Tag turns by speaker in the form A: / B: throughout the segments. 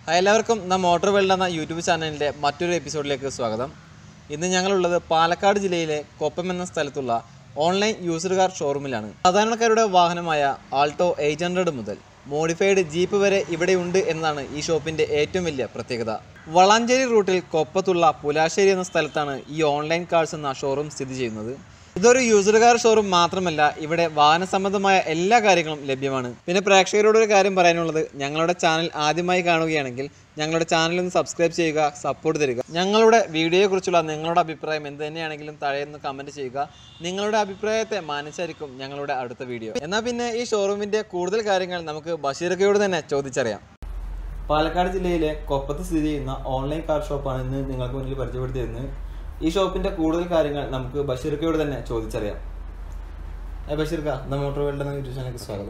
A: Hi എല്ലാവർക്കും നാം motor world എന്ന യൂട്യൂബ് ചാനലിൻ്റെ മറ്റൊരു എപ്പിസോഡിലേക്ക് സ്വാഗതം ഇന്ന് ഞങ്ങളുള്ളത് പാലക്കാട് ജില്ലയിലെ കൊപ്പം എന്ന സ്ഥലത്തുള്ള ഓൺലൈൻ യൂസർ കാർ ഷോറൂമിലാണ് സാധാരണക്കാരുടെ വാഹനമായ ആൾട്ടോ എയ്റ്റ് ഹൺഡ്രഡ് മുതൽ മോഡിഫൈഡ് ജീപ്പ് വരെ ഇവിടെയുണ്ട് എന്നതാണ് ഈ ഷോപ്പിൻ്റെ ഏറ്റവും വലിയ പ്രത്യേകത വളാഞ്ചേരി റൂട്ടിൽ കൊപ്പത്തുള്ള പുലാശ്ശേരി എന്ന സ്ഥലത്താണ് ഈ ഓൺലൈൻ കാർസ് എന്ന ഷോറൂം സ്ഥിതി ചെയ്യുന്നത് ഇതൊരു യൂസർ കാർ ഷോറൂം മാത്രമല്ല ഇവിടെ വാഹന സംബന്ധമായ എല്ലാ കാര്യങ്ങളും ലഭ്യമാണ് പിന്നെ പ്രേക്ഷകരോട് ഒരു കാര്യം പറയാനുള്ളത് ഞങ്ങളുടെ ചാനൽ ആദ്യമായി കാണുകയാണെങ്കിൽ ഞങ്ങളുടെ ചാനൽ ഒന്ന് സബ്സ്ക്രൈബ് ചെയ്യുക സപ്പോർട്ട് തരിക ഞങ്ങളുടെ വീഡിയോയെക്കുറിച്ചുള്ള നിങ്ങളുടെ അഭിപ്രായം എന്ത് തന്നെയാണെങ്കിലും താഴെ ഒന്ന് കമൻറ്റ് ചെയ്യുക നിങ്ങളുടെ അഭിപ്രായത്തെ മാനിച്ചായിരിക്കും ഞങ്ങളുടെ അടുത്ത വീഡിയോ എന്നാൽ പിന്നെ ഈ ഷോറൂമിൻ്റെ കൂടുതൽ കാര്യങ്ങൾ നമുക്ക് ബഷീർക്കയോട് തന്നെ ചോദിച്ചറിയാം പാലക്കാട് ജില്ലയിലെ കൊപ്പത്ത് സ്ഥിതി ചെയ്യുന്ന ഓൺലൈൻ കാർ ഷോപ്പാണ് ഇന്ന് നിങ്ങൾക്ക് മുന്നിൽ പരിചയപ്പെടുത്തി തരുന്നത് ഈ ഷോപ്പിന്റെ കൂടുതൽ കാര്യങ്ങൾ നമുക്ക് ബഷീർക്കയോട് തന്നെ ചോദിച്ചറിയാം ഏ ബഷീർക്ക ദ മോട്ടോർ വേൾഡ് എന്ന യൂട്യൂബ് ചാനലിലേക്ക് സ്വാഗതം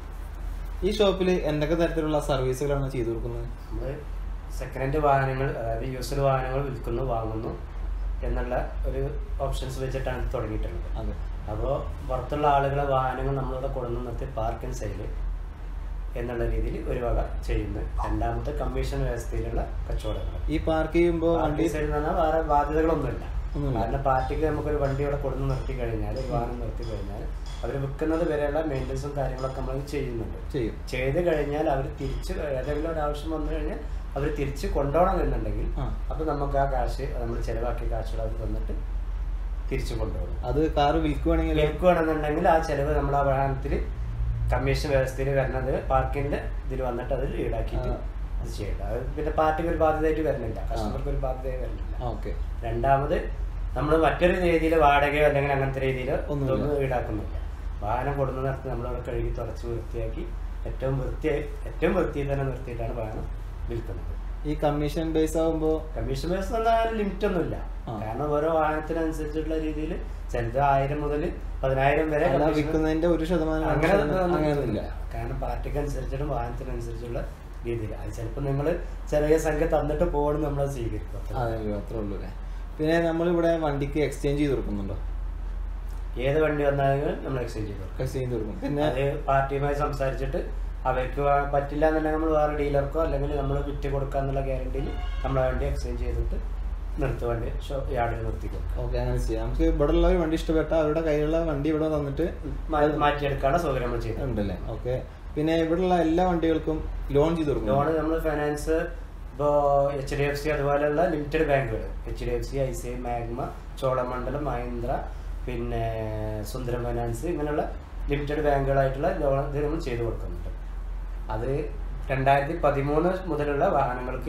A: ഈ ഷോപ്പിൽ എന്തൊക്കെ തരത്തിലുള്ള സർവീസുകളാണ് ചെയ്തു കൊടുക്കുന്നത്
B: നമ്മൾ സെക്കൻഡ് ഹാൻഡ് വാഹനങ്ങൾ അതായത് യൂസ്ഡ് വാഹനങ്ങൾ വിൽക്കുന്നു വാങ്ങുന്നു എന്നുള്ള ഒരു ഓപ്ഷൻസ് വെച്ചിട്ടാണ് ഇത് തുടങ്ങിയിട്ടുള്ളത്
A: അതെ
B: അപ്പോൾ പുറത്തുള്ള ആളുകളെ വാഹനങ്ങൾ നമ്മളിവിടെ കൊണ്ടുവന്ന് നിർത്തി പാർക്ക് ആൻഡ് സെയിൽ എന്നുള്ള രീതിയിൽ ഒരു വക ചെയ്യുന്നു രണ്ടാമത്തെ കമ്മീഷൻ വ്യവസ്ഥയിലുള്ള കച്ചവടങ്ങൾ
A: ഈ പാർക്ക് ചെയ്യുമ്പോൾ വണ്ടി
B: പാർട്ടി സൈഡ് എന്ന് പറഞ്ഞാൽ വേറെ ബാധ്യതകളൊന്നുമില്ല
A: ഒന്നുമില്ല.
B: കാരണം പാർട്ടിക്ക് നമുക്കൊരു വണ്ടി ഇവിടെ കൊടുന്ന് നിർത്തി കഴിഞ്ഞാൽ ഒരു വാഹനം നിർത്തി കഴിഞ്ഞാൽ അവർ വിൽക്കുന്നത് വരെയുള്ള മെയിൻ്റനൻസും കാര്യങ്ങളൊക്കെ നമ്മൾ ചെയ്യുന്നുണ്ട്
A: ചെയ്യും
B: ചെയ്ത് കഴിഞ്ഞാൽ അവർ തിരിച്ച് ഏതെങ്കിലും ഒരു ആവശ്യം വന്നു കഴിഞ്ഞാൽ അവർ തിരിച്ച് കൊണ്ടുപോകണം എന്നുണ്ടെങ്കിൽ
A: ആ.
B: അപ്പൊ നമുക്ക് ആ കാശ് നമ്മൾ ചെലവാക്കിയ കാശുകൾ അവർ തന്നിട്ട് തിരിച്ചു കൊണ്ടുപോകും
A: അത് കാറ് വിൽക്കുവാണെങ്കിൽ
B: വിൽക്കുകയാണെന്നുണ്ടെങ്കിൽ ആ ചെലവ് നമ്മൾ ആ വാഹനത്തിൽ കമ്മീഷൻ വ്യവസ്ഥയിൽ വരുന്നത് പാർക്കിന്റെ ഇതിൽ വന്നിട്ട് അത് ഈടാക്കിയിട്ട്
A: ആ.
B: അത് ചെയ്യണ്ട അത് പിന്നെ പാർട്ടിക്ക് ഒരു ബാധ്യതയായിട്ട് വരുന്നില്ല കസ്റ്റമർക്ക് ഒരു ബാധ്യതയായി വരുന്നില്ല
A: ഓക്കെ
B: രണ്ടാമത് നമ്മൾ മറ്റൊരു രീതിയിൽ വാടകയോ അല്ലെങ്കിൽ അങ്ങനത്തെ രീതിയിൽ
A: ഒന്നുമില്ല.
B: ഒന്നും ഈടാക്കുന്നില്ല വാഹനം കൊടുന്ന് നിർത്തി നമ്മളവിടെ കഴുകി തുടച്ച് വൃത്തിയാക്കി ഏറ്റവും വൃത്തിയായി ഏറ്റവും വൃത്തിയിൽ തന്നെ നിർത്തിയിട്ടാണ് വാഹനം വിൽക്കുന്നത്
A: ഈ കമ്മീഷൻ ബേസ് ആകുമ്പോൾ
B: കമ്മീഷൻ ബേസ് എന്നാൽ ലിമിറ്റ് ഒന്നുമില്ല
A: ആ.
B: കാരണം ഓരോ വാഹനത്തിനനുസരിച്ചിട്ടുള്ള രീതിയിൽ ചിലത് ആയിരം മുതൽ പതിനായിരം വരെ
A: അല്ല
B: commission-
A: വിൽക്കുന്നതിന്റെ ഒരു ശതമാനം
B: അങ്ങനെ
A: അങ്ങനെയൊന്നുമില്ല
B: കാരണം പാർട്ടിക്ക് അനുസരിച്ചിട്ടും വാഹനത്തിനനുസരിച്ചുള്ള രീതിയിൽ അത് ചിലപ്പോൾ നിങ്ങൾ ചെറിയ സംഖ്യ തന്നിട്ട് പോകണം നമ്മൾ സ്വീകരിക്കും അത്രേ.
A: അതെ അത്രേ ഉള്ളൂ അല്ലേ പിന്നെ നമ്മളിവിടെ വണ്ടിക്ക് എക്സ്ചേഞ്ച് ചെയ്ത് കൊടുക്കുന്നുണ്ടോ
B: ഏത് വണ്ടി വന്നാലും നമ്മൾ എക്സ്ചേഞ്ച് ചെയ്തു
A: എക്സ്ചേഞ്ച് ചെയ്ത് കൊടുക്കും പിന്നെ
B: അത് പാർട്ടിയുമായി സംസാരിച്ചിട്ട് അവർക്ക് വേ- പറ്റില്ല എന്നുണ്ടെങ്കിൽ നമ്മൾ വേറെ ഡീലർക്കോ അല്ലെങ്കിൽ നമ്മൾ വിറ്റ് കൊടുക്കാന്നുള്ള ഗ്യാരണ്ടിയിൽ നമ്മൾ ആ വണ്ടി എക്സ്ചേഞ്ച് ചെയ്തിട്ട് നിർത്തി വണ്ടി ഷോ യാർഡിൽ നിർത്തി കൊടുക്കുക
A: ഓക്കെ അങ്ങനെ ചെയ്യാം നമുക്ക് ഇവിടെ ഉള്ള ഒരു വണ്ടി ഇഷ്ടപ്പെട്ട അവരുടെ കയ്യിലുള്ള വണ്ടി ഇവിടെ തന്നിട്ട്
B: മാ- മാറ്റിയെടുക്കാനുള്ള സൗകര്യം നമ്മൾ ചെയ്തത്
A: ഉണ്ടല്ലേ ഓക്കെ പിന്നെ ഇവിടെയുള്ള എല്ലാ വണ്ടികൾക്കും ലോൺ ചെയ്ത് കൊടുക്കും
B: ലോൺ നമ്മൾ ഫൈനാൻസ് ഇപ്പോൾ എച്ച് ഡി എഫ് സി അതുപോലെയുള്ള ലിമിറ്റഡ് ബാങ്കുകൾ H D F C I C I Magma Cholamandalam Mahindra പിന്നെ സുന്ദരം ഫൈനാൻസ് ഇങ്ങനെയുള്ള ലിമിറ്റഡ് ബാങ്കുകളായിട്ടുള്ള ലോൺ ഇത് നമ്മൾ ചെയ്തു കൊടുക്കുന്നുണ്ട് അത് രണ്ടായിരത്തി പതിമൂന്ന് മുതലുള്ള വാഹനങ്ങൾക്ക്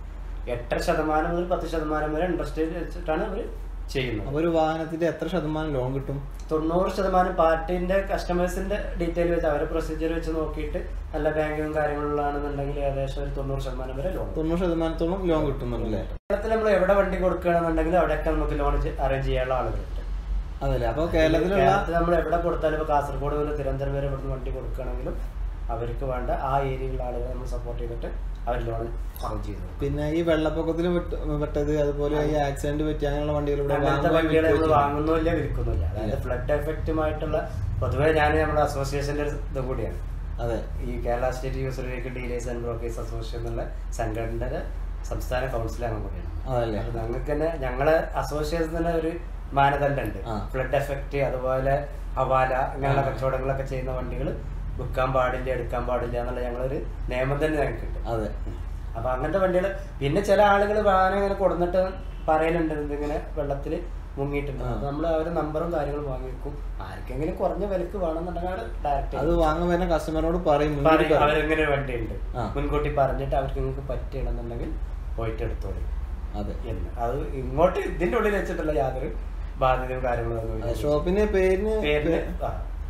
B: എട്ടര ശതമാനം മുതൽ പത്ത് ശതമാനം വരെ ഇൻട്രസ്റ്റ് വെച്ചിട്ടാണ് അവർ ചെയ്യുന്നത്
A: അപ്പൊ ഒരു വാഹനത്തിന്റെ എത്ര ശതമാനം ലോൺ കിട്ടും
B: തൊണ്ണൂറ് ശതമാനം പാർട്ടിന്റെ കസ്റ്റമേഴ്സിന്റെ ഡീറ്റെയിൽ വെച്ച് അവരെ പ്രൊസീജിയർ വെച്ച് നോക്കിയിട്ട് നല്ല ബാങ്കും കാര്യങ്ങളിലാണെന്നുണ്ടെങ്കിൽ ഏകദേശം ഒരു തൊണ്ണൂറ് ശതമാനം വരെ ലോൺ
A: തൊണ്ണൂറ് ശതമാനത്തോളം ലോൺ കിട്ടുന്നുണ്ടല്ലേ
B: കേരളത്തിൽ നമ്മൾ എവിടെ വണ്ടി കൊടുക്കുകയാണെന്നുണ്ടെങ്കിൽ അവിടെയൊക്കെ നമുക്ക് ലോൺ അറേഞ്ച് ചെയ്യാനുള്ള ആളുകളുണ്ട്
A: അതല്ലേ അപ്പൊ കേരളത്തിലുള്ള
B: കേരളത്തിൽ നമ്മൾ എവിടെ കൊടുത്താലും ഇപ്പൊ കാസർഗോഡ് മുതൽ തിരുവനന്തപുരം വരെ ഇവിടുന്ന് വണ്ടി കൊടുക്കുകയാണെങ്കിലും അവർക്ക് വേണ്ട ആ ഏരിയയിലുള്ള ആളുകളെ നമ്മൾ സപ്പോർട്ട് ചെയ്തിട്ട് അവർ ലോൺ അറേഞ്ച് ചെയ്തു കൊടുക്കും.
A: പിന്നെ ഈ വെള്ളപ്പൊക്കത്തിൽ പെട്ട- പെട്ടത് അതുപോലെ ഈ ആക്സിഡന്റ് പറ്റി അങ്ങനെയുള്ള വണ്ടികൾ ഇവിടെ
B: അങ്ങനത്തെ
A: വാങ്ങുകയും
B: വണ്ടികൾ നമ്മൾ
A: വിൽക്കുകയും
B: വാങ്ങുന്നില്ല വിൽക്കുന്നില്ല അതായത് ഫ്ലഡ് എഫക്റ്റുമായിട്ടുള്ള പൊതുവെ ഞാൻ നമ്മുടെ അസോസിയേഷന്റെ ഒരു ഇത് കൂടിയാണ്
A: അതെ
B: ഈ Kerala state user vehicle dealers and brokers association എന്നുള്ള സംഘടനയുടെ സംസ്ഥാന കൗൺസിൽ അംഗം കൂടിയാണ്
A: അതല്ലേ
B: അപ്പൊ ഞങ്ങൾക്ക് തന്നെ ഞങ്ങളെ അസോസിയേഷൻ തന്നെ ഒരു മാനദണ്ഡമുണ്ട്
A: ആ.
B: ഫ്ലഡ് എഫക്റ്റ് അതുപോലെ ഹവാല ഇങ്ങനെയുള്ള കച്ചവടങ്ങളൊക്കെ ചെയ്യുന്ന വണ്ടികൾ വിൽക്കാൻ പാടില്ല എടുക്കാൻ പാടില്ല എന്നുള്ള ഞങ്ങളൊരു നിയമം തന്നെ ഞങ്ങൾക്കുണ്ട്
A: അതെ
B: അപ്പൊ അങ്ങനത്തെ വണ്ടികൾ പിന്നെ ചില ആളുകൾ വാഹനം ഇങ്ങനെ കൊടുന്നിട്ട് പറയലുണ്ട് ഇതിങ്ങനെ വെള്ളത്തിൽ മുങ്ങിയിട്ടുണ്ട്
A: ആ.
B: അപ്പൊ നമ്മൾ അവരുടെ നമ്പറും കാര്യങ്ങളും വാങ്ങി വെക്കും ആർക്കെങ്കിലും കുറഞ്ഞ വിലക്ക് വേണമെന്നുണ്ടെങ്കിൽ ഡയറക്റ്റ്
A: അത് വാങ്ങാൻ വരുന്ന കസ്റ്റമറോട് പറയും മുൻകൂട്ടി
B: പറയും
A: പറയും.
B: അവരെങ്ങനെ ഒരു വണ്ടിയുണ്ട്
A: ആ.
B: മുൻകൂട്ടി പറഞ്ഞിട്ട് അവർക്ക് നിങ്ങൾക്ക് പറ്റുകയാണെന്നുണ്ടെങ്കിൽ പോയിട്ട് എടുത്തോളി
A: അതെ
B: എന്ന് അത് ഇങ്ങോട്ട് ഇതിന്റെ ഉള്ളിൽ വെച്ചിട്ടുള്ള യാതൊരു ബാധ്യതയും കാര്യങ്ങളും ഒന്നും
A: അതെ,
B: ഇല്ല.
A: ഷോപ്പിന് പേരിന്
B: പേരിന് ആ,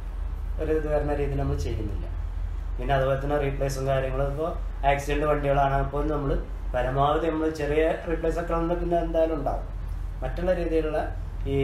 B: ഒരു ഇത് വരുന്ന രീതിയിൽ നമ്മൾ ചെയ്യുന്നില്ല പിന്നെ അതുപോലെ തന്നെ റീപ്ലേസും കാര്യങ്ങളും ഇപ്പോൾ ആക്സിഡന്റ് വണ്ടികളാണ് അപ്പോൾ നമ്മൾ പരമാവധി നമ്മൾ ചെറിയ റീപ്ലേസ് ഒക്കെ ഉണ്ടെങ്കിൽ പിന്നെ എന്തായാലും ഉണ്ടാവും മറ്റുള്ള രീതിയിലുള്ള ഈ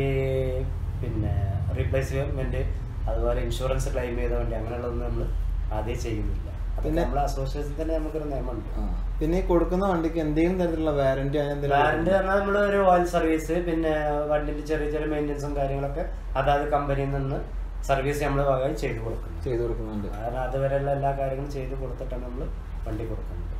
B: പിന്നെ റീപ്ലേസ്മെന്റ് അതുപോലെ ഇൻഷുറൻസ് ക്ലെയിം ചെയ്ത വണ്ടി അങ്ങനെയുള്ളതൊന്നും നമ്മൾ ആദ്യം ചെയ്യുന്നില്ല അപ്പൊ
A: പിന്നെ-
B: നമ്മളെ അസോസിയേഷൻ തന്നെ നമുക്കൊരു നിയമമുണ്ട്
A: ആ. പിന്നെ ഈ കൊടുക്കുന്ന വണ്ടിക്ക് എന്തെങ്കിലും തരത്തിലുള്ള വാറന്റി അങ്ങനെ
B: വാറന്റ്
A: എന്തെങ്കിലും
B: പറഞ്ഞാൽ നമ്മൾ ഒരു ഓയിൽ സർവീസ് പിന്നെ വണ്ടിന്റെ ചെറിയ ചെറിയ മെയിൻ്റെനൻസും കാര്യങ്ങളൊക്കെ അതാത് കമ്പനിയിൽ നിന്ന് സർവീസ് നമ്മൾ വകയിൽ ചെയ്തു കൊടുക്കുന്നത്
A: ചെയ്തു കൊടുക്കുന്നുണ്ട്
B: കാരണം അതുവരെയുള്ള എല്ലാ കാര്യങ്ങളും ചെയ്ത് കൊടുത്തിട്ടാണ് നമ്മൾ വണ്ടി കൊടുക്കുന്നത്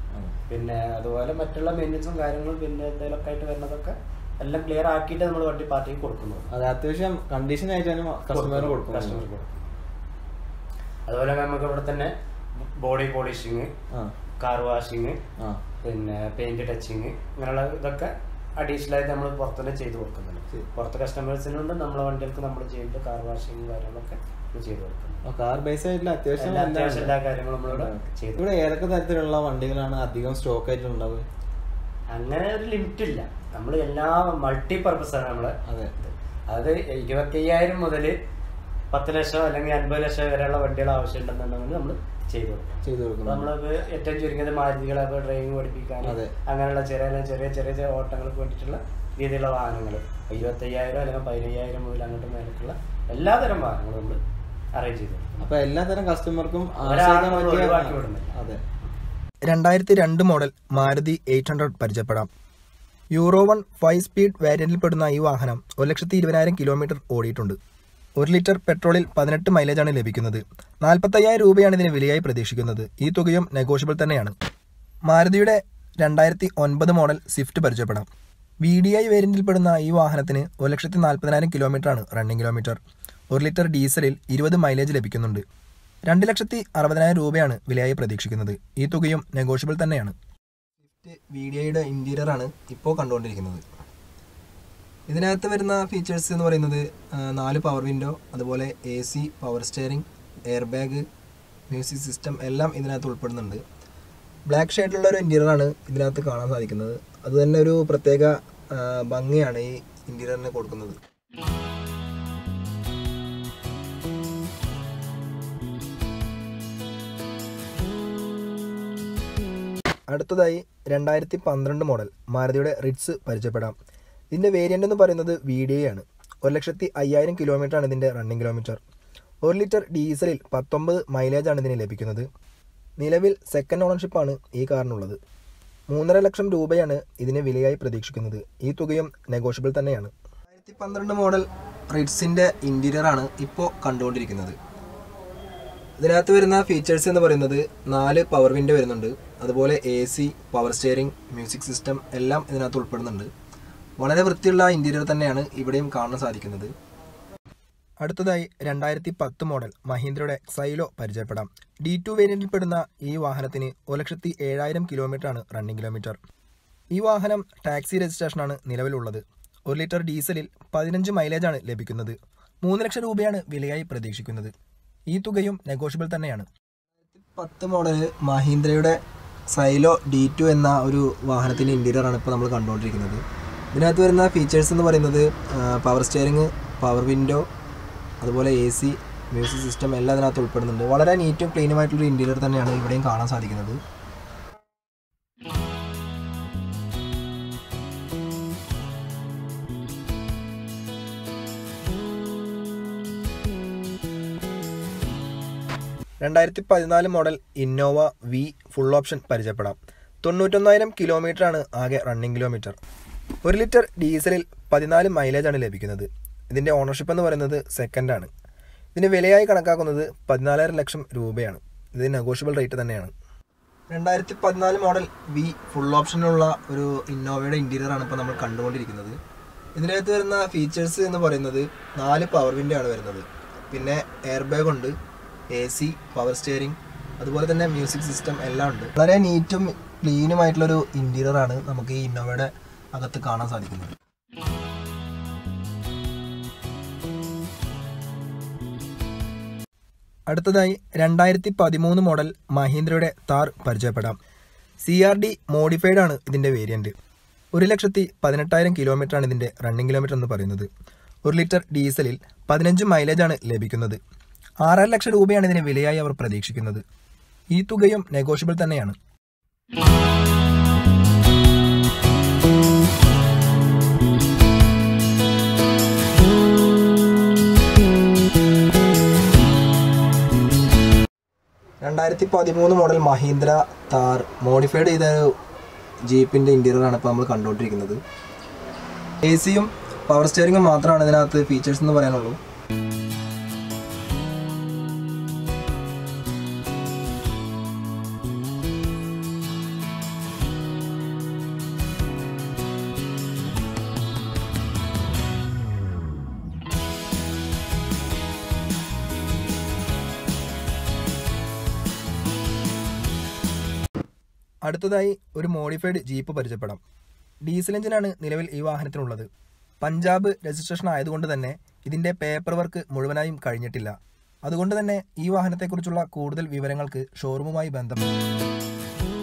B: പിന്നെ അതുപോലെ മറ്റുള്ള മെയിൻ്റെസും കാര്യങ്ങളും പിന്നെ എന്തെങ്കിലുമൊക്കെ ആയിട്ട് വരുന്നതൊക്കെ എല്ലാം ക്ലിയർ ആക്കിയിട്ട് നമ്മൾ വണ്ടി പാർട്ടിക്ക് കൊടുക്കുന്നത്
A: അത് അത്യാവശ്യം കണ്ടീഷൻ ആയിട്ടാണ് കസ്റ്റമർ കൊടുക്കും
B: കസ്റ്റമർ കൊടുക്കും അതുപോലെ നമുക്ക് ഇവിടെ തന്നെ ബോഡി പോളിഷിങ്
A: ആ
B: കാർ വാഷിങ്
A: ആ
B: പിന്നെ പെയിന്റ് ടച്ചിങ് ഇങ്ങനെയുള്ള ഇതൊക്കെ അഡീഷണൽ ആയിട്ട് നമ്മൾ പുറത്തുതന്നെ ചെയ്ത് കൊടുക്കുന്നുണ്ട്
A: ശരി.
B: പുറത്ത് കസ്റ്റമേഴ്സിനുണ്ട് നമ്മളെ വണ്ടികൾക്ക് നമ്മൾ ചെയ്യുന്നുണ്ട് കാർ വാഷിങ് കാര്യങ്ങളൊക്കെ നമ്മൾ ചെയ്ത് കൊടുക്കുന്നുണ്ട്
A: കാർ ബേസ് ആയിട്ടുള്ള അത്യാവശ്യം
B: എല്ലാ
A: എല്ലാം
B: അത്യാവശ്യം
A: ഉണ്ട്.
B: എല്ലാ കാര്യങ്ങളും നമ്മളിവിടെ ചെയ്തു
A: ഇവിടെ ഏതൊക്കെ തരത്തിലുള്ള വണ്ടികളാണ് അധികം സ്റ്റോക്ക് ആയിട്ട് ഉണ്ടാവുക
B: അങ്ങനെ ഒരു ലിമിറ്റ് ഇല്ല നമ്മൾ എല്ലാ മൾട്ടി പർപ്പസ് ആണ് നമ്മള്
A: അതെ
B: അത് ഇരുപത്തി അയ്യായിരം മുതൽ പത്ത് ലക്ഷം അല്ലെങ്കിൽ അൻപത് ലക്ഷം വരെയുള്ള വണ്ടികൾ ആവശ്യമുണ്ടെന്നുണ്ടെങ്കിൽ നമ്മൾ ചെയ്തു കൊടുക്കും
A: ചെയ്തു കൊടുക്കുന്നു
B: നമ്മളിപ്പോ ഏറ്റവും ചുരുങ്ങിയത് മാരുതികളെ ഡ്രൈവിംഗ് പഠിപ്പിക്കാൻ
A: അതെ.
B: അങ്ങനെയുള്ള ചെറിയ ചെറിയ ചെറിയ ചെറിയ ഓട്ടങ്ങൾക്ക് വേണ്ടിയിട്ടുള്ള രീതിയിലുള്ള വാഹനങ്ങൾ ഇരുപത്തി അയ്യായിരം അല്ലെങ്കിൽ പതിനയ്യായിരം മുതൽ അങ്ങോട്ട് മേലേക്കുള്ള എല്ലാതരം വാഹനങ്ങളും നമ്മൾ അറേഞ്ച് ചെയ്തു കൊടുക്കും
A: അപ്പൊ എല്ലാ തരം കസ്റ്റമർക്കും
B: ഒരാളെ നമ്മൾ ഒഴിവാക്കി വിടുന്നില്ല.
A: അതെ
C: രണ്ടായിരത്തി രണ്ട് മോഡൽ മാരുതി എയ്റ്റ് ഹൺഡ്രഡ് പരിചയപ്പെടാം യൂറോ വൺ ഫൈവ് സ്പീഡ് വേരിയന്റിൽപ്പെടുന്ന ഈ വാഹനം ഒരു ലക്ഷത്തി ഇരുപതിനായിരം കിലോമീറ്റർ ഓടിയിട്ടുണ്ട് ഒരു ലിറ്റർ പെട്രോളിൽ പതിനെട്ട് മൈലേജാണ് ലഭിക്കുന്നത് നാൽപ്പത്തയ്യായിരം രൂപയാണ് ഇതിന് വിലയായി പ്രതീക്ഷിക്കുന്നത് ഈ തുകയും നെഗോഷ്യബിൾ തന്നെയാണ് മാരുതിയുടെ രണ്ടായിരത്തി ഒൻപത് മോഡൽ സ്വിഫ്റ്റ് പരിചയപ്പെടാം വി ഡി ഐ വേരിയന്റിൽപ്പെടുന്ന ഈ വാഹനത്തിന് ഒരു ലക്ഷത്തി നാൽപ്പതിനായിരം കിലോമീറ്ററാണ് റണ്ണിംഗ് കിലോമീറ്റർ ഒരു ലിറ്റർ ഡീസലിൽ ഇരുപത് മൈലേജ് ലഭിക്കുന്നുണ്ട് രണ്ട് ലക്ഷത്തി അറുപതിനായിരം രൂപയാണ് വിലയായി പ്രതീക്ഷിക്കുന്നത് ഈ തുകയും നെഗോഷ്യബിൾ തന്നെയാണ് വി ഡി ഐയുടെ ഇൻറ്റീരിയർ ആണ് ഇപ്പോൾ കണ്ടുകൊണ്ടിരിക്കുന്നത് ഇതിനകത്ത് വരുന്ന ഫീച്ചേഴ്സ് എന്ന് പറയുന്നത് ആ, നാല് പവർ വിൻഡോ അതുപോലെ A C power steering air bag music system എല്ലാം ഇതിനകത്ത് ഉൾപ്പെടുന്നുണ്ട് ബ്ലാക്ക് ഷെയ്ഡിലുള്ള ഒരു ഇൻറ്റീരിയർ ആണ് ഇതിനകത്ത് കാണാൻ സാധിക്കുന്നത് അത് തന്നെ ഒരു പ്രത്യേക ആ, ഭംഗിയാണ് ഈ ഇൻറ്റീരിയറിന് കൊടുക്കുന്നത് അടുത്തതായി രണ്ടായിരത്തി പന്ത്രണ്ട് മോഡൽ മാരുതിയുടെ റിറ്റ്സ് പരിചയപ്പെടാം ഇതിൻ്റെ വേരിയൻ്റ് എന്ന് പറയുന്നത് വി ഡി ഐ ആണ് ഒരു ലക്ഷത്തി അയ്യായിരം കിലോമീറ്റർ ആണ് ഇതിൻ്റെ റണ്ണിങ് കിലോമീറ്റർ ഒരു ലിറ്റർ ഡീസലിൽ പത്തൊമ്പത് മൈലേജാണ് ഇതിന് ലഭിക്കുന്നത് നിലവിൽ സെക്കൻഡ് ഓണർഷിപ്പാണ് ഈ കാറിനുള്ളത് മൂന്നര ലക്ഷം രൂപയാണ് ഇതിന് വിലയായി പ്രതീക്ഷിക്കുന്നത് ഈ തുകയും നെഗോഷ്യബിൾ തന്നെയാണ് രണ്ടായിരത്തി പന്ത്രണ്ട് മോഡൽ റിറ്റ്സിൻ്റെ ഇൻറ്റീരിയർ ആണ് ഇപ്പോൾ കണ്ടുകൊണ്ടിരിക്കുന്നത് ഇതിനകത്ത് വരുന്ന ഫീച്ചേഴ്സ് എന്ന് പറയുന്നത് നാല് പവർ വിൻഡോ വരുന്നുണ്ട് അതുപോലെ A C power steering music system എല്ലാം ഇതിനകത്ത് ഉൾപ്പെടുന്നുണ്ട് വളരെ വൃത്തിയുള്ള ഇൻറ്റീരിയർ തന്നെയാണ് ഇവിടെയും കാണാൻ സാധിക്കുന്നത് അടുത്തതായി രണ്ടായിരത്തി പത്ത് മോഡൽ മഹീന്ദ്രയുടെ സൈലോ പരിചയപ്പെടാം ഡി ടു വേരിയന്റിൽപ്പെടുന്ന ഈ വാഹനത്തിന് ഒരു ലക്ഷത്തി ഏഴായിരം കിലോമീറ്ററാണ് റണ്ണിംഗ് കിലോമീറ്റർ ഈ വാഹനം ടാക്സി രജിസ്ട്രേഷനാണ് നിലവിലുള്ളത് ഒരു ലിറ്റർ ഡീസലിൽ പതിനഞ്ച് മൈലേജാണ് ലഭിക്കുന്നത് മൂന്ന് ലക്ഷം രൂപയാണ് വിലയായി പ്രതീക്ഷിക്കുന്നത് ഈ തുകയും നെഗോഷ്യബിൾ തന്നെയാണ് പത്ത് മോഡൽ മഹീന്ദ്രയുടെ സൈലോ ഡി ടു എന്ന ഒരു വാഹനത്തിൻ്റെ ഇൻറ്റീരിയർ ആണ് ഇപ്പോൾ നമ്മൾ കണ്ടുകൊണ്ടിരിക്കുന്നത് ഇതിനകത്ത് വരുന്ന ഫീച്ചേഴ്സ് എന്ന് പറയുന്നത് പവർ സ്റ്റിയറിംഗ് പവർ വിൻഡോ അതുപോലെ എ സി മ്യൂസിക് സിസ്റ്റം എല്ലാം ഇതിനകത്ത് ഉൾപ്പെടുന്നുണ്ട് വളരെ നീറ്റും ക്ലീനുമായിട്ടുള്ളൊരു ഇൻറ്റീരിയർ തന്നെയാണ് ഇവിടെയും കാണാൻ സാധിക്കുന്നത് രണ്ടായിരത്തി പതിനാല് model Innova V full option പരിചയപ്പെടാം തൊണ്ണൂറ്റൊന്നായിരം കിലോമീറ്റർ ആണ് ആകെ റണ്ണിംഗ് കിലോമീറ്റർ ഒരു ലിറ്റർ ഡീസലിൽ പതിനാല് മൈലേജാണ് ലഭിക്കുന്നത് ഇതിൻ്റെ ഓണർഷിപ്പ് എന്ന് പറയുന്നത് സെക്കൻഡ് ആണ് ഇതിന് വിലയായി കണക്കാക്കുന്നത് പതിനാലായിരം ലക്ഷം രൂപയാണ് ഇത് നെഗോഷ്യബിൾ റേറ്റ് തന്നെയാണ് രണ്ടായിരത്തി പതിനാല് മോഡൽ വി ഫുൾ ഓപ്ഷനുള്ള ഒരു ഇന്നോവയുടെ ഇൻറ്റീരിയർ ആണ് ഇപ്പോൾ നമ്മൾ കണ്ടുകൊണ്ടിരിക്കുന്നത് ഇതിനകത്ത് വരുന്ന ഫീച്ചേഴ്സ് എന്ന് പറയുന്നത് നാല് പവർ വിൻഡോ ആണ് വരുന്നത് പിന്നെ എയർ ബാഗ് ഉണ്ട് എ സി പവർ സ്റ്റിയറിംഗ് അതുപോലെ തന്നെ മ്യൂസിക് സിസ്റ്റം എല്ലാം ഉണ്ട് വളരെ നീറ്റും ക്ലീനുമായിട്ടുള്ളൊരു ഇൻറ്റീരിയർ ആണ് നമുക്ക് ഈ ഇന്നോവയുടെ അകത്ത് കാണാൻ സാധിക്കുന്നത് അടുത്തതായി രണ്ടായിരത്തി പതിമൂന്ന് മോഡൽ മഹീന്ദ്രയുടെ താർ പരിചയപ്പെടാം സി ആർ ഡി മോഡിഫൈഡ് ആണ് ഇതിൻ്റെ വേരിയൻറ്റ് ഒരു ലക്ഷത്തി പതിനെട്ടായിരം കിലോമീറ്റർ ആണ് ഇതിൻ്റെ റണ്ണിംഗ് കിലോമീറ്റർ എന്ന് പറയുന്നത് ഒരു ലിറ്റർ ഡീസലിൽ പതിനഞ്ച് മൈലേജാണ് ലഭിക്കുന്നത് ആറര ലക്ഷം രൂപയാണ് ഇതിന് വിലയായി അവർ പ്രതീക്ഷിക്കുന്നത് ഈ തുകയും നെഗോഷ്യബിൾ തന്നെയാണ് രണ്ടായിരത്തി പതിമൂന്ന് മോഡൽ മഹീന്ദ്ര താർ മോഡിഫൈഡ് ചെയ്ത ഒരു ജീപ്പിൻ്റെ ഇൻറ്റീരിയർ ആണ് ഇപ്പോൾ നമ്മൾ കണ്ടുകൊണ്ടിരിക്കുന്നത് എ സിയും പവർ സ്റ്റിയറിംഗും മാത്രമാണ് ഇതിനകത്ത് ഫീച്ചേഴ്സ് എന്ന് പറയാനുള്ളൂ അടുത്തതായി ഒരു മോഡിഫൈഡ് ജീപ്പ് പരിചയപ്പെടാം ഡീസൽ എഞ്ചിനാണ് നിലവിൽ ഈ വാഹനത്തിനുള്ളത് പഞ്ചാബ് രജിസ്ട്രേഷൻ ആയതുകൊണ്ട് തന്നെ ഇതിൻ്റെ പേപ്പർ വർക്ക് മുഴുവനായും കഴിഞ്ഞിട്ടില്ല അതുകൊണ്ട് തന്നെ ഈ വാഹനത്തെക്കുറിച്ചുള്ള കൂടുതൽ വിവരങ്ങൾക്ക് ഷോറൂമുമായി ബന്ധപ്പെടും